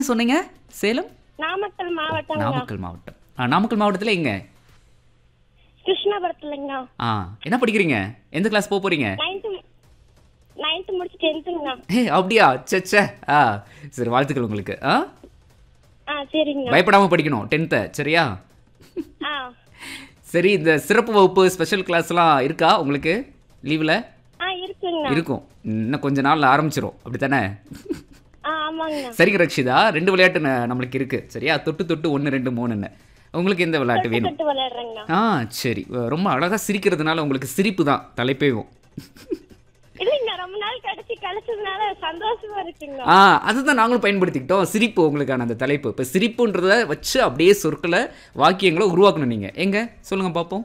சொன்னீங்க சேலம் நாமக்கல் மாவட்டங்க நாமக்கல் மாவட்டம் ஆ, நாமக்கல் மாவட்டத்தில் எங்க கிருஷ்ணபுரத்துலங்க ஆ என்ன படிக்கிறீங்க எந்த கிளாஸ் போக போறீங்க நைன்த்து நைன்த்து முடிச்சு டென்த்துங்க ஏ அப்படியா ச்சே ச்சே ஆ சரி வாழ்த்துக்கள் உங்களுக்கு ஆ ஆ சரிங்க பயப்படாம படிக்கணும் டென்த்தை சரியா ஆ சரி இந்த சிறப்பு வகுப்பு ஸ்பெஷல் கிளாஸ்லாம் இருக்கா உங்களுக்கு லீவில் ஆ இருக்குங்க இருக்கும் இன்னும் கொஞ்ச நாள் ஆரம்பிச்சிரும் அப்படித்தானே ஆ ஆமாங்க சரிங்க ரக்ஷிதா ரெண்டு விளையாட்டு ந- நம்மளுக்கு இருக்கு சரியா தொட்டு தொட்டு ஒன்று ரெண்டு மூணுன்னு உங்களுக்கு எந்த விளையாட்டு வேணும் தொட்டு விளையாடுறேங்க ஆ சரி ரொம்ப அழகா சிரிக்கிறதுனால உங்களுக்கு சிரிப்பு தான் தலைப்பேவும் இல்லைங்க ரொம்ப நாள் கடைசி கழிச்சதுனால சந்தோஷமா இருக்குங்க ஆ அதுதான் நாங்களும் பயன்படுத்திக்கிட்டோம் சிரிப்பு உங்களுக்கான அந்த தலைப்பு இப்போ சிரிப்புன்றத வச்சு அப்படியே சொற்களை வாக்கியங்களை உருவாக்கணும் நீங்கள் எங்க சொல்லுங்க பார்ப்போம்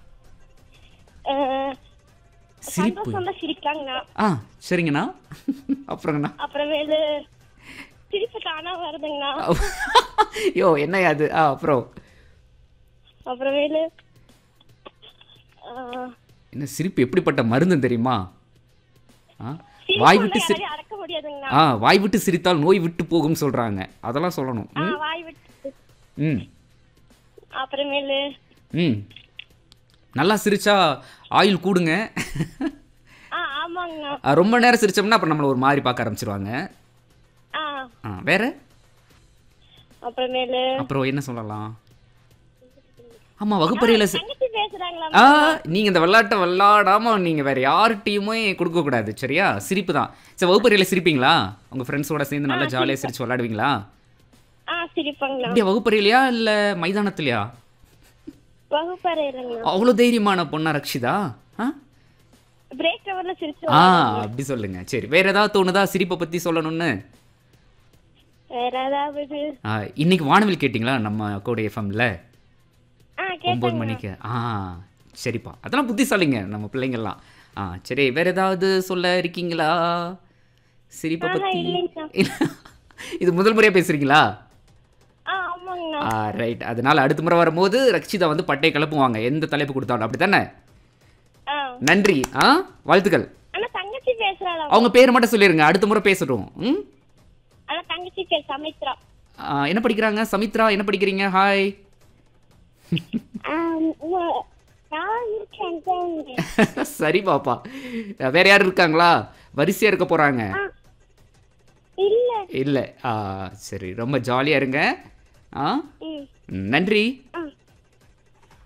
அஹ், சிரிப்பு சந்தோஷம் தான் சிரிக்காங்கண்ணா ஆ சரிங்கண்ணா அப்புறங்கண்ணா அப்புறமேலு சிரிப்பு தானா வருதுங்கண்ணா யோ என்னையா அது ஆ அப்புறம் அப்புறமேலு அஹ், என்ன சிரிப்பு எப்படிப்பட்ட மருந்து தெரியுமா ஆ சிரிப்பு வாய் வந்தா விட்டு சிரி யாரையும் அடக்க முடியாதுங்கண்ணா ஆ வாய் விட்டு சிரித்தால் நோய் விட்டு போகும் சொல்றாங்க அதெல்லாம் சொல்லணும் ஆ ம் வாய் விட்டு ம் அப்புறமேலு ம் நல்லா சிரிச்சா ஆயுள் கூடுங்க ஆ ஆமாங்கண்ணா ஆ, ரொம்ப நேரம் சிரிச்சோம்னா அப்புறம் நம்மளை ஒரு மாதிரி பார்க்க ஆரம்பிச்சிருவாங்க ஆ ஆ வேற அப்புறமேலு அப்புறம் என்ன சொல்லலாம் ஆமா வகுப்பறையில் சி- தங்கச்சி பேசுறாங்களா ஆ நீங்க இந்த விளையாட்டை விளையாடாம நீங்க வேற யார்கிட்டயுமே கொடுக்க கூடாது சரியா சிரிப்பு தான் சரி வகுப்பறையில் சிரிப்பீங்களா உங்க ஃப்ரெண்ட்ஸோட சேர்ந்து நல்லா ஜாலியா சிரிச்சு விளையாடுவீங்களா ஆ சிரிப்பாங்களா இப்படியா வகுப்பறையிலையா இல்ல மைதானத்துலயா வகுப்பறையிலங்கண்ணா அவ்வளோ தைரியமான பொண்ணா ரக்ஷிதா ஆ பிரேக் ஹவர்ல சிரிச்சு ஆ அப்படி சொல்லுங்க சரி வேற ஏதாவது தோணுதா சிரிப்பை பத்தி சொல்லணும்னு வேற ஏதாவது ஆ, இன்னைக்கு வானவில் கேட்டிங்களா நம்ம கோடை எஃப்எம்ல ஆ ஒம்பது கேட்டாங்க மணிக்கு ஆ சரிப்பா அதெல்லாம் புத்திசாலிங்க நம்ம பிள்ளைங்கள்லாம் ஆ சரி வேற ஏதாவது சொல்ல இருக்கீங்களா சிரிப்பை ஆஹா, பத்தி இல்லைங்கண்ணா. இது முதல் முறையா பேசுறீங்களா ஆ ஆமாங்கண்ணா ஆ ரைட் அதனால அடுத்த முறை வரும்போது ரக்ஷிதா வந்து பட்டை கிளப்புவாங்க எந்த தலைப்பு கொடுத்தாலும் அப்படித்தானே ஆ நன்றி ஆ வாழ்த்துக்கள் ஆனா தங்கச்சி பேசுறாளா அவங்க பேர் மட்டும் சொல்லிருங்க அடுத்த முறை பேசட்டும் ம் ஆனா தங்கச்சி பேர் சமித்ரா ஆ, என்ன படிக்கிறாங்க சமித்ரா என்ன படிக்கிறீங்க ஹாய் நான் இருக்கேன் சரி பாப்பா வேற யாரும் இருக்காங்களா வரிசையா இருக்க போறாங்க இல்ல இல்லை ஆ சரி ரொம்ப ஜாலியாக இருங்க ஆ ம் ம், நன்றி ஆ